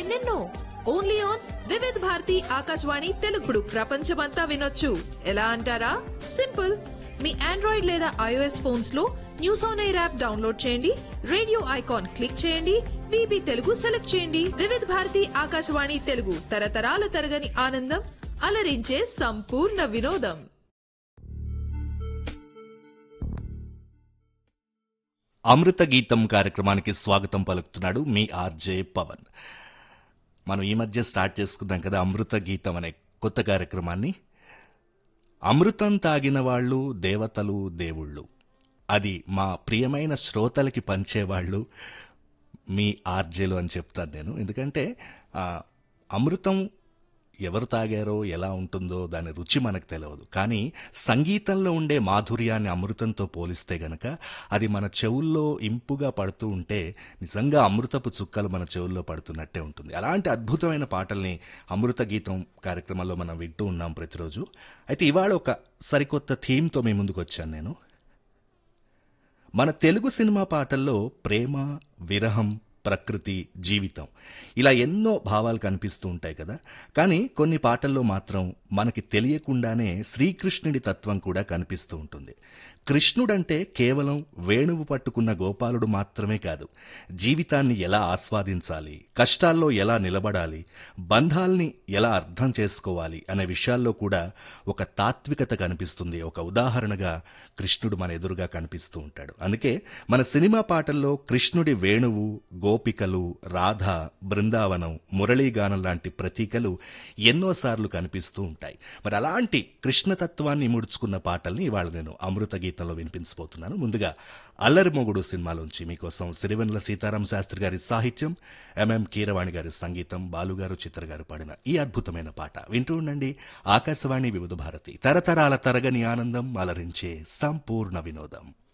మరెన్నెన్నో only on Vividh Bharati Akashvani తెలుగుడు ప్రపంచమంతా వినొచ్చు ఎలా అంటారా సింపుల్ మీ ఆండ్రాయిడ్ లేదా ఐఓఎస్ ఫోన్స్ లో news on air app download చేయండి రేడియో ఐకాన్ క్లిక్ చేయండి విబి తెలుగు సెలెక్ట్ చేయండి వివిధ్ భారతి ఆకాశవాణి తెలుగు తరతరాల తరగని ఆనందం అలరించే సంపూర్ణ వినోదం అమృత గీతం కార్యక్రమానికి స్వాగతం పలుకుతున్నాడు మీ ఆర్జే పవన్ మనం ఈ మధ్య స్టార్ట్ చేసుకున్నాం కదా అమృత గీతం అనే కొత్త కార్యక్రమాన్ని అమృతం తాగిన వాళ్ళు దేవతలు దేవుళ్ళు అది మా ప్రియమైన శ్రోతలకి పంచేవాళ్ళు మీ ఆర్జేలు అని చెప్తాను నేను ఎందుకంటే ఆ, అమృతం ఎవరు తాగారో ఎలా ఉంటుందో దాని రుచి మనకు తెలియదు కానీ సంగీతంలో ఉండే మాధుర్యాన్ని అమృతంతో పోలిస్తే గనక అది మన చెవుల్లో ఇంపుగా పడుతూ ఉంటే నిజంగా అమృతపు చుక్కలు మన చెవుల్లో పడుతున్నట్టే ఉంటుంది అలాంటి అద్భుతమైన పాటల్ని అమృత గీతం కార్యక్రమంలో మనం వింటూ ఉన్నాం ప్రతిరోజు అయితే ఇవాళ ఒక సరికొత్త థీమ్తో మీ ముందుకు వచ్చాను నేను మన తెలుగు సినిమా పాటల్లో ప్రేమ విరహం ప్రకృతి జీవితం ఇలా ఎన్నో భావాలు కనిపిస్తూ ఉంటాయి కదా కానీ కొన్ని పాటల్లో మాత్రం మనకి తెలియకుండానే శ్రీకృష్ణుడి తత్వం కూడా కనిపిస్తూ ఉంటుంది కృష్ణుడంటే కేవలం వేణువు పట్టుకున్న గోపాలుడు మాత్రమే కాదు జీవితాన్ని ఎలా ఆస్వాదించాలి కష్టాల్లో ఎలా నిలబడాలి బంధాల్ని ఎలా అర్థం చేసుకోవాలి అనే విషయాల్లో కూడా ఒక తాత్వికత కనిపిస్తుంది ఒక ఉదాహరణగా కృష్ణుడు మన ఎదురుగా కనిపిస్తూ ఉంటాడు అందుకే మన సినిమా పాటల్లో కృష్ణుడి వేణువు గోపికలు రాధ బృందావనం మురళీగానం లాంటి ప్రతీకలు ఎన్నోసార్లు కనిపిస్తూ ఉంటాయి మరి అలాంటి కృష్ణతత్వాన్ని ముడుచుకున్న పాటల్ని ఇవాళ నేను అమృత గీతంలో వినిపించబోతున్నాను ముందుగా అల్లరి మొగుడు సినిమాలోంచి మీకోసం సిరివెన్నెల సీతారాం శాస్త్రి గారి సాహిత్యం ఎంఎం కీరవాణి గారి సంగీతం బాలుగారు చిత్ర గారు పాడిన ఈ అద్భుతమైన పాట వింటూ ఉండండి ఆకాశవాణి వివిధ భారతి తరతరాల తరగని ఆనందం అలరించే సంపూర్ణ వినోదం